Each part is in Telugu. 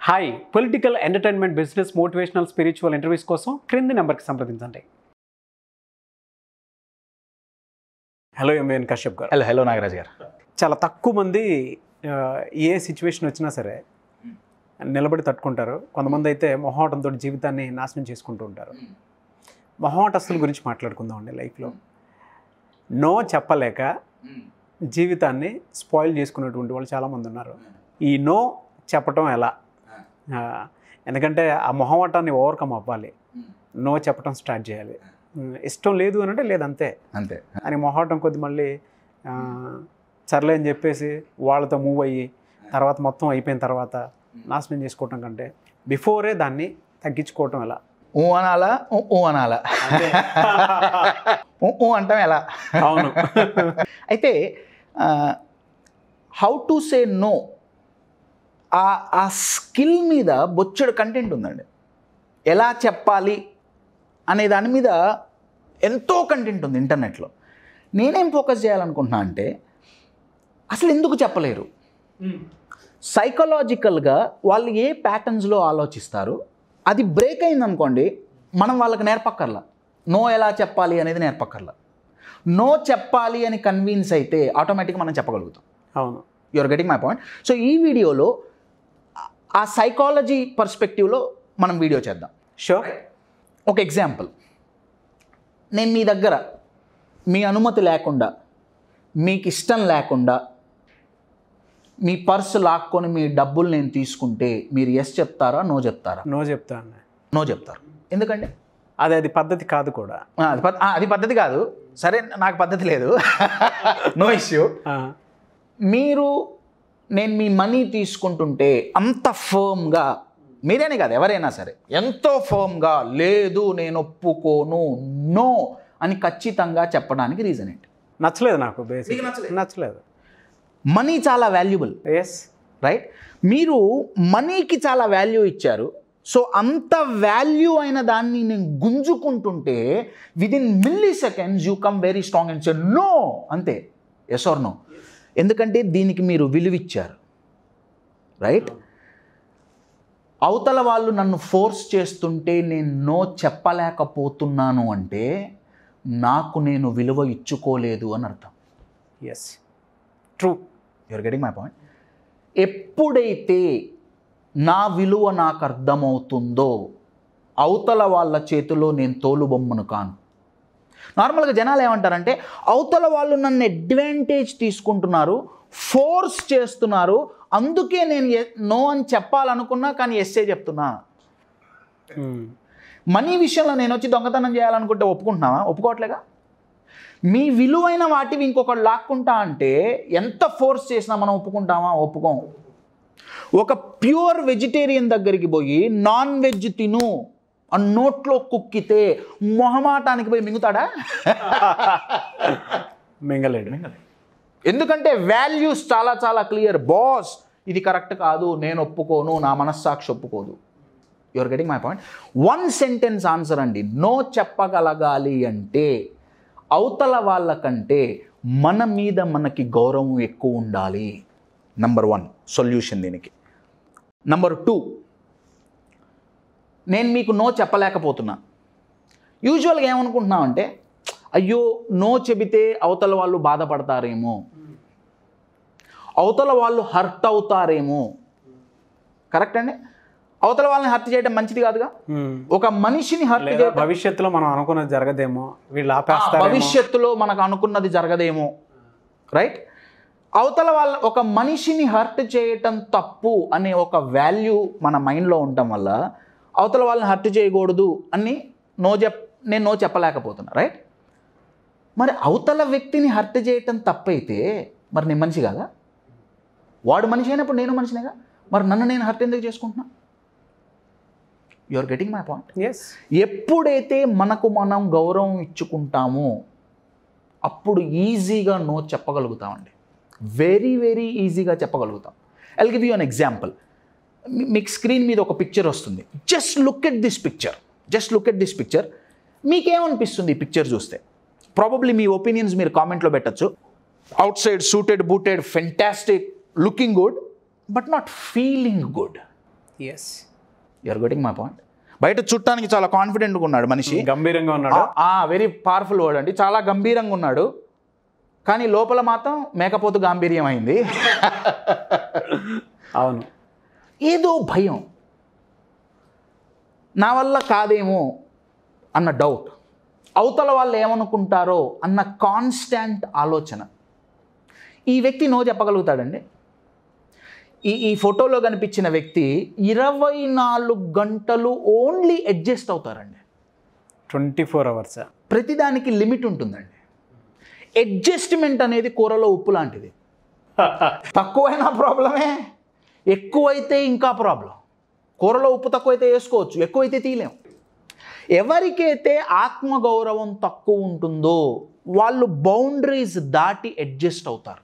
Hi political entertainment business motivational spiritual interviews కోసం క్రింది నెంబర్కి సంప్రదించండి హలో ఎంవిఎన్ కశ్యప్ గారు హలో హలో నాగరాజ్ గారు చాలా తక్కువ మంది ఆ, ఏ సిచ్యువేషన్ వచ్చినా సరే నిలబడి తట్టుకుంటారు కొంతమంది అయితే మొహమాటంతో జీవితాన్ని నాశనం చేసుకుంటూ ఉంటారు మొహమాటస్తుల గురించి మాట్లాడుకుందామండి లైఫ్లో నో చెప్పలేక జీవితాన్ని స్పాయిల్ చేసుకునేటువంటి వాళ్ళు చాలామంది ఉన్నారు ఈ నో చెప్పటం ఎలా ఆ, ఎందుకంటే ఆ మొహమాటాన్ని ఓవర్కమ్ అవ్వాలి నో చెప్పటం స్టార్ట్ చేయాలి ఉమ్, ఇష్టం లేదు అని అంటే లేదంతే అంతే అని మొహమాటం కొద్ది మళ్ళీ ఆ, సర్లే అని చెప్పేసి వాళ్ళతో మూవ్ అయ్యి తర్వాత మొత్తం అయిపోయిన తర్వాత నాశనం చేసుకోవటం కంటే బిఫోరే దాన్ని తగ్గించుకోవటం ఎలా ఊ అనాలా ఊ ఊ అనాలా ఊ ఊ అంటాం ఎలా అవును అయితే హౌ టు సే నో ఆ ఆ స్కిల్ మీద బొచ్చడు కంటెంట్ ఉందండి ఎలా చెప్పాలి అనే దాని మీద ఎంతో కంటెంట్ ఉంది ఇంటర్నెట్లో నేనేం ఫోకస్ చేయాలనుకుంటున్నా అంటే అసలు ఎందుకు చెప్పలేరు సైకలాజికల్గా వాళ్ళు ఏ ప్యాటర్న్స్లో ఆలోచిస్తారు అది బ్రేక్ అయిందనుకోండి మనం వాళ్ళకి నేర్పక్కర్లా నో ఎలా చెప్పాలి అనేది నేర్పక్కర్లా నో చెప్పాలి అని కన్విన్స్ అయితే ఆటోమేటిక్గా మనం చెప్పగలుగుతాం అవును you're getting my point so ఈ వీడియోలో ఆ- ఆ సైకాలజీ పర్స్పెక్టివ్లో మనం వీడియో చేద్దాం షూర్ ఒక ఎగ్జాంపుల్ నేను మీ దగ్గర మీ అనుమతి లేకుండా మీకు ఇష్టం లేకుండా మీ పర్స్ లాక్కొని మీ డబ్బులు నేను తీసుకుంటే మీరు ఎస్ చెప్తారా నో చెప్తారా నో చెప్తాను నో చెప్తారు ఎందుకండి అది అది పద్ధతి కాదు కూడా ఆ, అది పద్- ఆ, అది పద్ధతి కాదు సరే నాకు పద్ధతి లేదు నో ఇష్యూ ఆ, మీరు నేను మీ మనీ తీసుకుంటుంటే అంత ఫర్మ్గా మీరేనే కాదు ఎవరైనా సరే ఎంతో ఫర్మ్గా లేదు నేను ఒప్పుకోను నో అని ఖచ్చితంగా చెప్పడానికి రీజన్ ఏంటి నచ్చలేదు నాకు బేసిక్ మీకు నచ్చలేదు? నచ్చలేదు మనీ చాలా వాల్యుబుల్ ఎస్ రైట్ మీరు మనీకి చాలా వాల్యూ ఇచ్చారు సో అంత వాల్యూ అయిన దాన్ని నేను గుంజుకుంటుంటే within milliseconds you come very strong and say no అంతే ఎస్ ఆర్ నో ఎందుకంటే దీనికి మీరు విలువిచ్చారు రైట్ అవతల వాళ్ళు నన్ను ఫోర్స్ చేస్తుంటే నేను నో చెప్పలేకపోతున్నాను అంటే నాకు నేను విలువ ఇచ్చుకోలేదు అని అర్థం yes true you're getting my point ఎప్పుడైతే నా విలువ నాకు అర్థమవుతుందో అవతల వాళ్ళ చేతిలో నేను తోలుబొమ్మను కాను నార్మల్గా జనాలు ఏమంటారంటే అవతల వాళ్ళు నన్ను అడ్వాంటేజ్ తీసుకుంటున్నారు ఫోర్స్ చేస్తున్నారు అందుకే నేను నో అని చెప్పాలనుకున్నా కానీ ఎస్ఏ చెప్తున్నా మనీ విషయంలో నేను వచ్చి దొంగతనం చేయాలనుకుంటే ఒప్పుకుంటున్నావా ఒప్పుకోవట్లేగా మీ విలువైన వాటివి ఇంకొకటి లాక్కుంటా అంటే ఎంత ఫోర్స్ చేసినా మనం ఒప్పుకుంటామా ఒప్పుకోం ఒక ప్యూర్ వెజిటేరియన్ దగ్గరికి పోయి నాన్ వెజ్ తిను ఆ నోట్లో కుక్కితే మొహమాటానికి పోయి మింగుతాడా మింగలేడు ఎందుకంటే వాల్యూస్ చాలా చాలా క్లియర్ బాస్ ఇది కరెక్ట్ కాదు నేను ఒప్పుకోను నా మనస్సాక్షి ఒప్పుకోదు you're getting my point one sentence answer అండి నో చెప్పగలగాలి అంటే అవతల వాళ్ళకంటే మన మీద మనకి గౌరవం ఎక్కువ ఉండాలి నంబర్ వన్ సొల్యూషన్ దీనికి నంబర్ టూ నేను మీకు నో చెప్పలేకపోతున్నా యూజువల్గా ఏమనుకుంటున్నామంటే అయ్యో నో చెబితే అవతల వాళ్ళు బాధపడతారేమో అవతల వాళ్ళు హర్ట్ అవుతారేమో కరెక్ట్ అండి అవతల వాళ్ళని హర్ట్ చేయడం మంచిది కాదుగా ఒక మనిషిని హర్ట్ లేదా చేయడం భవిష్యత్తులో మనం అనుకున్నది జరగదేమో వీళ్ళు ఆ, ఆపేస్తారు భవిష్యత్తులో మనకు అనుకున్నది జరగదేమో రైట్ అవతల వాళ్ళ ఒక మనిషిని హర్ట్ చేయటం తప్పు అనే ఒక వాల్యూ మన మైండ్లో ఉండటం వల్ల అవతల వాళ్ళని హర్ట్ చేయకూడదు అని నో చెప్ నేను నో చెప్పలేకపోతున్నా రైట్ మరి అవతల వ్యక్తిని హర్ట్ చేయటం తప్పైతే మరి నేను మనిషి కాదా వాడు మనిషి అయినప్పుడు నేను మనిషినేగా మరి నన్ను నేను హర్ట్ ఎందుకు చేసుకుంటున్నా you are getting my point yes ఎప్పుడైతే మనకు మనం గౌరవం ఇచ్చుకుంటామో అప్పుడు ఈజీగా నో చెప్పగలుగుతామండి వెరీ వెరీ ఈజీగా చెప్పగలుగుతాం I'll give you an example మీకు స్క్రీన్ మీద ఒక పిక్చర్ వస్తుంది just look at this picture just look at this picture మీకేమనిపిస్తుంది ఈ పిక్చర్ చూస్తే ప్రాబబ్లీ మీ ఒపీనియన్స్ మీరు కామెంట్లో పెట్టచ్చు outside suited booted fantastic looking good but not feeling good yes you're getting my point బయట చుట్టానికి చాలా కాన్ఫిడెంట్గా ఉన్నాడు మనిషి గంభీరంగా ఉన్నాడు వెరీ పవర్ఫుల్ వర్డ్ అండి చాలా గంభీరంగా ఉన్నాడు కానీ లోపల మాత్రం మేకపోతు గాంభీర్యం అయింది అవును ఏదో భయం నా వల్ల కాదేమో అన్న డౌట్ అవతల వాళ్ళు ఏమనుకుంటారో అన్న కాన్స్టాంట్ ఆలోచన ఈ వ్యక్తి నో చెప్పగలుగుతాడండి ఈ ఈ ఫోటోలో కనిపించిన వ్యక్తి ఇరవై నాలుగు గంటలు ఓన్లీ అడ్జస్ట్ అవుతారండి ట్వంటీ ఫోర్ అవర్స్ ప్రతిదానికి లిమిట్ ఉంటుందండి అడ్జస్ట్మెంట్ అనేది కూరలో ఉప్పు లాంటిది తక్కువైనా ప్రాబ్లమే ఎక్కువైతే ఇంకా ప్రాబ్లం కూరలో ఉప్పు తక్కువైతే వేసుకోవచ్చు ఎక్కువైతే తీయలేం ఎవరికైతే ఆత్మగౌరవం తక్కువ ఉంటుందో వాళ్ళు బౌండరీస్ దాటి అడ్జస్ట్ అవుతారు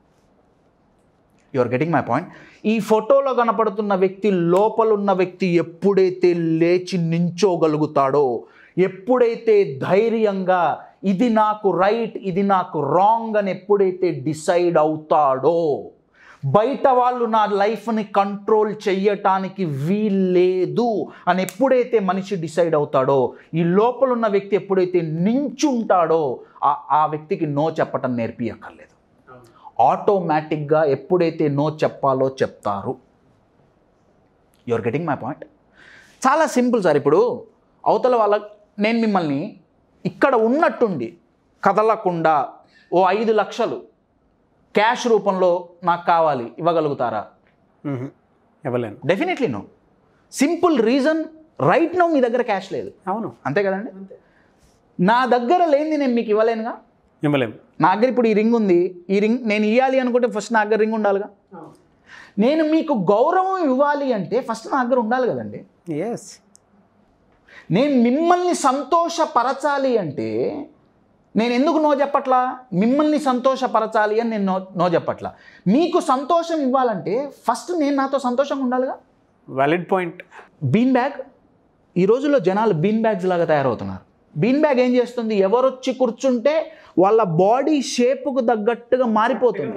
you are getting my point ఈ ఫోటోలో కనపడుతున్న వ్యక్తి లోపలున్న వ్యక్తి ఎప్పుడైతే లేచి నించోగలుగుతాడో ఎప్పుడైతే ధైర్యంగా ఇది నాకు రైట్ ఇది నాకు రాంగ్ అని ఎప్పుడైతే డిసైడ్ అవుతాడో బయట వాళ్ళు నా లైఫ్ని కంట్రోల్ చెయ్యటానికి వీల్లేదు అని ఎప్పుడైతే మనిషి డిసైడ్ అవుతాడో ఈ లోపల ఉన్న వ్యక్తి ఎప్పుడైతే నించుంటాడో ఆ ఆ వ్యక్తికి నో చెప్పటం నేర్పియక్కర్లేదు ఆటోమేటిక్గా ఎప్పుడైతే నో చెప్పాలో చెప్తారు you are getting my point చాలా సింపుల్ సార్ ఇప్పుడు అవతల వాళ్ళ నేను మిమ్మల్ని ఇక్కడ ఉన్నట్టుండి కదలకుండా ఓ ఐదు లక్షలు క్యాష్ రూపంలో నాకు కావాలి ఇవ్వగలుగుతారా మ్మ్. ఇవ్వలేను definitely no simple reason right no మీ దగ్గర క్యాష్ లేదు అవును అంతే కదండి నా దగ్గర లేనిది నేను మీకు ఇవ్వలేనుగా ఇవ్వలేము నా దగ్గర ఇప్పుడు ఈ రింగ్ ఉంది ఈ రింగ్ నేను ఇవ్వాలి అనుకుంటే ఫస్ట్ నా దగ్గర రింగ్ ఉండాలిగా నేను మీకు గౌరవం ఇవ్వాలి అంటే ఫస్ట్ నా దగ్గర ఉండాలి కదండి ఎస్ నేను మిమ్మల్ని సంతోషపరచాలి అంటే నేను ఎందుకు నో చెప్పట్లా మిమ్మల్ని సంతోషపరచాలి అని నేను నో నో చెప్పట్లా మీకు సంతోషం ఇవ్వాలంటే ఫస్ట్ నేను నాతో సంతోషంగా ఉండాలిగా వ్యాలిడ్ పాయింట్ బీన్ బ్యాగ్ ఈ రోజుల్లో జనాలు బీన్ బ్యాగ్స్ లాగా తయారవుతున్నారు బీన్ బ్యాగ్ ఏం చేస్తుంది ఎవరొచ్చి కూర్చుంటే వాళ్ళ బాడీ షేప్కు తగ్గట్టుగా మారిపోతుంది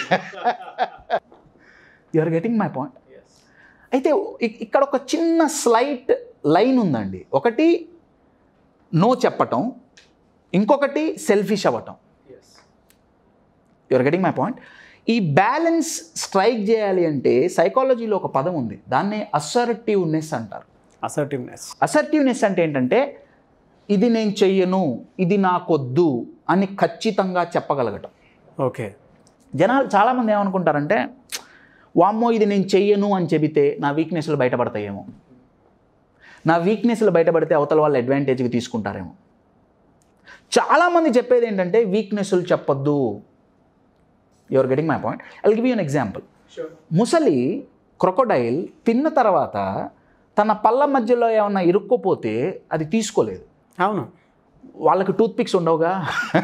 you are getting my point అయితే ఇ- ఇక్కడ ఒక చిన్న స్లైట్ లైన్ ఉందండి ఒకటి నో చెప్పటం ఇంకొకటి సెల్ఫిష్ అవ్వటం యువర్ గెటింగ్ మై పాయింట్ ఈ బ్యాలెన్స్ స్ట్రైక్ చేయాలి అంటే సైకాలజీలో ఒక పదం ఉంది దాన్ని అసర్టివ్నెస్ అంటారు అసర్టివ్నెస్ అసర్టివ్నెస్ అంటే ఏంటంటే ఇది నేను చెయ్యను ఇది నాకొద్దు అని ఖచ్చితంగా చెప్పగలగటం ఓకే జనాలు చాలామంది ఏమనుకుంటారంటే వామ్మో ఇది నేను చెయ్యను అని చెబితే నా వీక్నెస్లు బయటపడతాయేమో నా వీక్నెస్లు బయటపడితే అవతల వాళ్ళు అడ్వాంటేజ్కి తీసుకుంటారేమో చాలామంది చెప్పేది ఏంటంటే వీక్నెస్లు చెప్పొద్దు you're getting my point I'll give you an example ముసలి క్రొకొడైల్ తిన్న తర్వాత తన పళ్ళ మధ్యలో ఏమన్నా ఇరుక్కుపోతే అది తీసుకోలేదు అవును వాళ్ళకి టూత్ పిక్స్ ఉండవుగా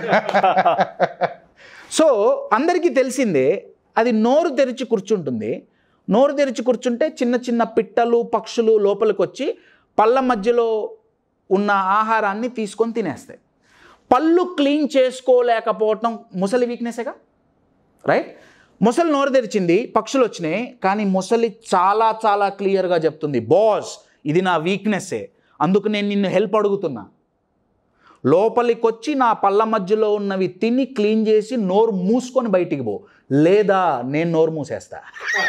సో అందరికీ తెలిసిందే అది నోరు తెరిచి కూర్చుంటుంది నోరు తెరిచి కూర్చుంటే చిన్న చిన్న పిట్టలు పక్షులు లోపలికి వచ్చి పళ్ళ మధ్యలో ఉన్న ఆహారాన్ని తీసుకొని తినేస్తాయి పళ్ళు క్లీన్ చేసుకోలేకపోవటం ముసలి వీక్నెస్గా రైట్ ముసలి నోరు తెరిచింది పక్షులు వచ్చినాయి కానీ ముసలి చాలా చాలా క్లియర్గా చెప్తుంది బాస్ ఇది నా వీక్నెస్సే అందుకు నేను నిన్ను హెల్ప్ అడుగుతున్నా లోపలికి వచ్చి నా పళ్ళ మధ్యలో ఉన్నవి తిని క్లీన్ చేసి నోరు మూసుకొని బయటికి పో లేదా నేను నోరు మూసేస్తా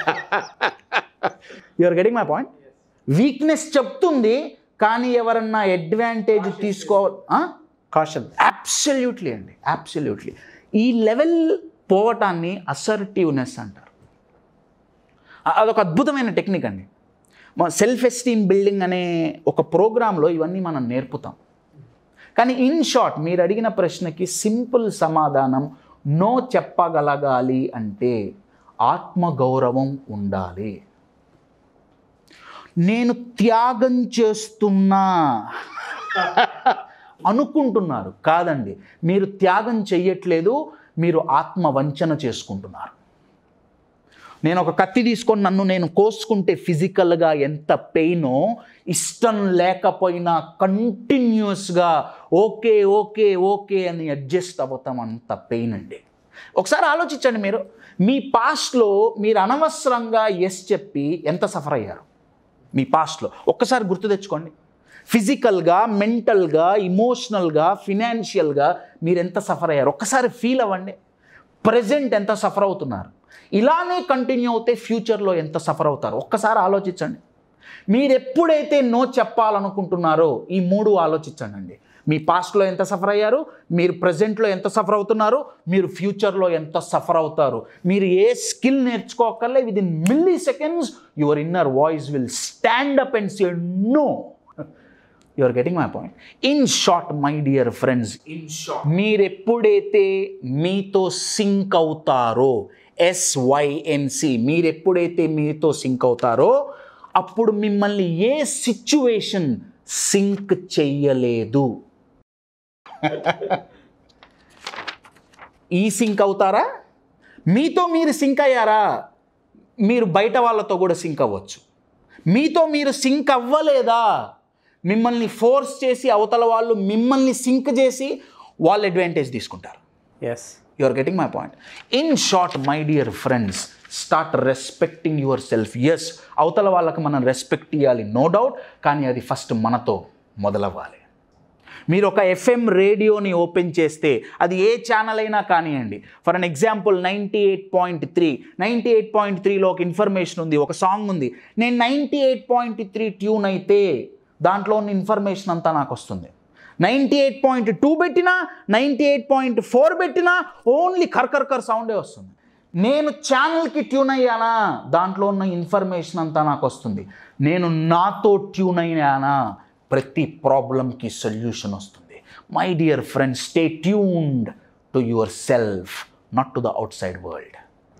you're getting my point weakness చెప్తుంది కానీ ఎవరన్నా అడ్వాంటేజ్ తీసుకో కాషన్ అబ్సల్యూట్లీ అండి అబ్సల్యూట్లీ ఈ లెవెల్ పోవటాన్ని అసర్టివ్నెస్ అంటారు అ- అదొక అద్భుతమైన టెక్నిక్ అండి సెల్ఫ్ ఎస్టీమ్ బిల్డింగ్ అనే ఒక ప్రోగ్రాంలో ఇవన్నీ మనం నేర్పుతాం కానీ ఇన్ షార్ట్ మీరు అడిగిన ప్రశ్నకి సింపుల్ సమాధానం నో చెప్పగలగాలి అంటే ఆత్మగౌరవం ఉండాలి నేను త్యాగం చేస్తున్నా అనుకుంటున్నారు కాదండి మీరు త్యాగం చెయ్యట్లేదు మీరు ఆత్మ వంచన చేసుకుంటున్నారు నేను ఒక కత్తి తీసుకొని నన్ను నేను కోసుకుంటే ఫిజికల్గా ఎంత పెయినో ఇష్టం లేకపోయినా కంటిన్యూస్గా ఓకే ఓకే ఓకే అని అడ్జస్ట్ అవ్వటం అంత పెయిన్ అండి ఒకసారి ఆలోచించండి మీరు మీ పాస్ట్లో మీరు అనవసరంగా ఎస్ చెప్పి ఎంత సఫర్ అయ్యారు మీ పాస్ట్లో ఒక్కసారి గుర్తు తెచ్చుకోండి ఫిజికల్గా మెంటల్గా ఇమోషనల్గా ఫినాన్షియల్గా మీరు ఎంత సఫర్ అయ్యారు ఒక్కసారి ఫీల్ అవ్వండి ప్రజెంట్ ఎంత సఫర్ అవుతున్నారు ఇలానే కంటిన్యూ అవుతే ఫ్యూచర్లో ఎంత సఫర్ అవుతారు ఒక్కసారి ఆలోచించండి మీరు ఎప్పుడైతే నో చెప్పాలనుకుంటున్నారో ఈ మూడు ఆలోచించండి అండి మీ పాస్ట్లో ఎంత సఫర్ అయ్యారు మీరు ప్రజెంట్లో ఎంత సఫర్ అవుతున్నారు మీరు ఫ్యూచర్లో ఎంత సఫర్ అవుతారు మీరు ఏ స్కిల్ నేర్చుకోకర్లే within milliseconds your inner voice will stand up and say no you are getting my point in short my dear friends in short మీరు ఎప్పుడైతే మీతో సింక్ అవుతారో ఎస్వైఎన్సి మీరు ఎప్పుడైతే మీతో సింక్ అవుతారో అప్పుడు మిమ్మల్ని ఏ సిచ్యువేషన్ సింక్ చెయ్యలేదు ఈ సింక్ అవుతారా మీతో మీరు సింక్ అయ్యారా మీరు బయట వాళ్ళతో కూడా సింక్ అవ్వచ్చు మీతో మీరు సింక్ అవ్వలేదా మిమ్మల్ని ఫోర్స్ చేసి అవతల వాళ్ళు మిమ్మల్ని సింక్ చేసి వాళ్ళు అడ్వాంటేజ్ తీసుకుంటారు yes you are getting my point in short my dear friends start respecting yourself yes అవతల వాళ్ళకి మనం రెస్పెక్ట్ ఇవ్వాలి నో డౌట్ కానీ అది ఫస్ట్ మనతో మొదలవ్వాలి మీరు ఒక ఎఫ్ఎం రేడియోని ఓపెన్ చేస్తే అది ఏ ఛానల్ అయినా కానివ్వండి for an example ninety eight point three ninety eight point త్రీలో ఒక ఇన్ఫర్మేషన్ ఉంది ఒక సాంగ్ ఉంది నేను ninety eight point three tune అయితే దాంట్లో ఉన్న ఇన్ఫర్మేషన్ అంతా నాకు వస్తుంది నైంటీ ఎయిట్ పాయింట్ టూ పెట్టినా నైంటీ ఎయిట్ పాయింట్ ఫోర్ పెట్టినా ఓన్లీ కర్కర్కర్ సౌండే వస్తుంది నేను ఛానల్కి ట్యూన్ అయ్యానా దాంట్లో ఉన్న ఇన్ఫర్మేషన్ అంతా నాకు వస్తుంది నేను నాతో ట్యూన్ అయ్యానా ప్రతి ప్రాబ్లంకి సొల్యూషన్ వస్తుంది my dear friends stay tuned to yourself not to the outside world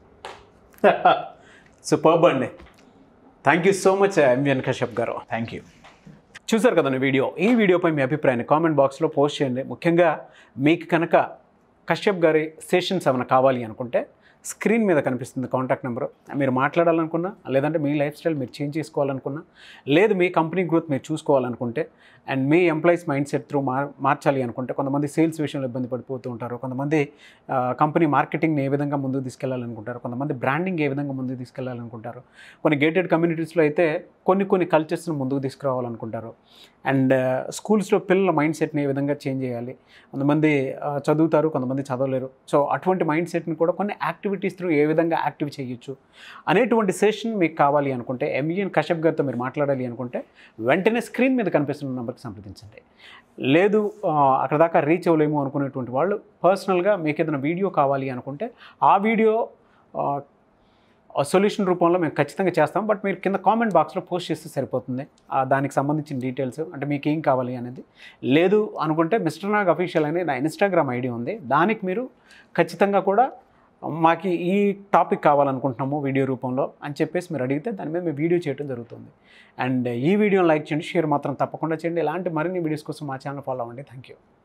superb అండి thank you so much MVN Kashyap garu thank you చూసారు కదండి వీడియో ఈ వీడియోపై మీ అభిప్రాయాన్ని కామెంట్ బాక్స్లో పోస్ట్ చేయండి ముఖ్యంగా మీకు కనుక కశ్యప్ గారి సెషన్స్ ఏమైనా కావాలి అనుకుంటే స్క్రీన్ మీద కనిపిస్తుంది కాంటాక్ట్ నెంబర్ మీరు మాట్లాడాలనుకున్నా లేదంటే మీ లైఫ్ స్టైల్ మీరు చేంజ్ చేసుకోవాలనుకున్నా లేదు మీ కంపెనీ గ్రోత్ మీరు చూసుకోవాలనుకుంటే అండ్ మీ ఎంప్లాయీస్ మైండ్ సెట్ త్రూ మార్ మార్చాలి అనుకుంటే కొంతమంది సేల్స్ విషయంలో ఇబ్బంది పడిపోతూ ఉంటారు కొంతమంది కంపెనీ మార్కెటింగ్ని ఏ విధంగా ముందుకు తీసుకెళ్లాలనుకుంటారు కొంతమంది బ్రాండింగ్ ఏ విధంగా ముందుకు తీసుకెళ్లాలనుకుంటారు కొన్ని గేటెడ్ కమ్యూనిటీస్లో అయితే కొన్ని కొన్ని కల్చర్స్ని ముందుకు తీసుకురావాలనుకుంటారు అండ్ స్కూల్స్లో పిల్లల మైండ్ సెట్ని ఏ విధంగా చేంజ్ చేయాలి కొంతమంది ఆ, చదువుతారు కొంతమంది చదవలేరు సో అటువంటి మైండ్ సెట్ని కూడా కొన్ని యాక్టివిటీస్ త్రూ ఏ విధంగా యాక్టివ్ చేయొచ్చు అనేటువంటి సెషన్ మీకు కావాలి అనుకుంటే ఎంఈఎన్ కశ్యప్ గారితో మీరు మాట్లాడాలి అనుకుంటే వెంటనే స్క్రీన్ మీద కనిపిస్తున్న నెంబర్కి సంప్రదించండి లేదు ఆ, అక్కడ దాకా రీచ్ అవ్వలేము అనుకునేటువంటి వాళ్ళు పర్సనల్గా మీకు ఏదైనా వీడియో కావాలి అనుకుంటే ఆ వీడియో సొల్యూషన్ రూపంలో మేము ఖచ్చితంగా చేస్తాం బట్ మీరు కింద కామెంట్ బాక్స్లో పోస్ట్ చేస్తే సరిపోతుంది ఆ దానికి సంబంధించిన డీటెయిల్స్ అంటే మీకు ఏం కావాలి అనేది లేదు అనుకుంటే మిస్టర్ నాగ్ అఫీషియల్ అనే నా ఇన్స్టాగ్రామ్ ఐడి ఉంది దానికి మీరు ఖచ్చితంగా కూడా మాకు ఈ టాపిక్ కావాలనుకుంటున్నాము వీడియో రూపంలో అని చెప్పేసి మీరు అడిగితే దాని మీద మేము వీడియో చేయడం జరుగుతుంది అండ్ ఈ వీడియోని లైక్ చేయండి షేర్ మాత్రం తప్పకుండా చేయండి ఇలాంటి మరిన్ని వీడియోస్ కోసం మా ఛానల్ ఫాలో అవ్వండి థ్యాంక్ యూ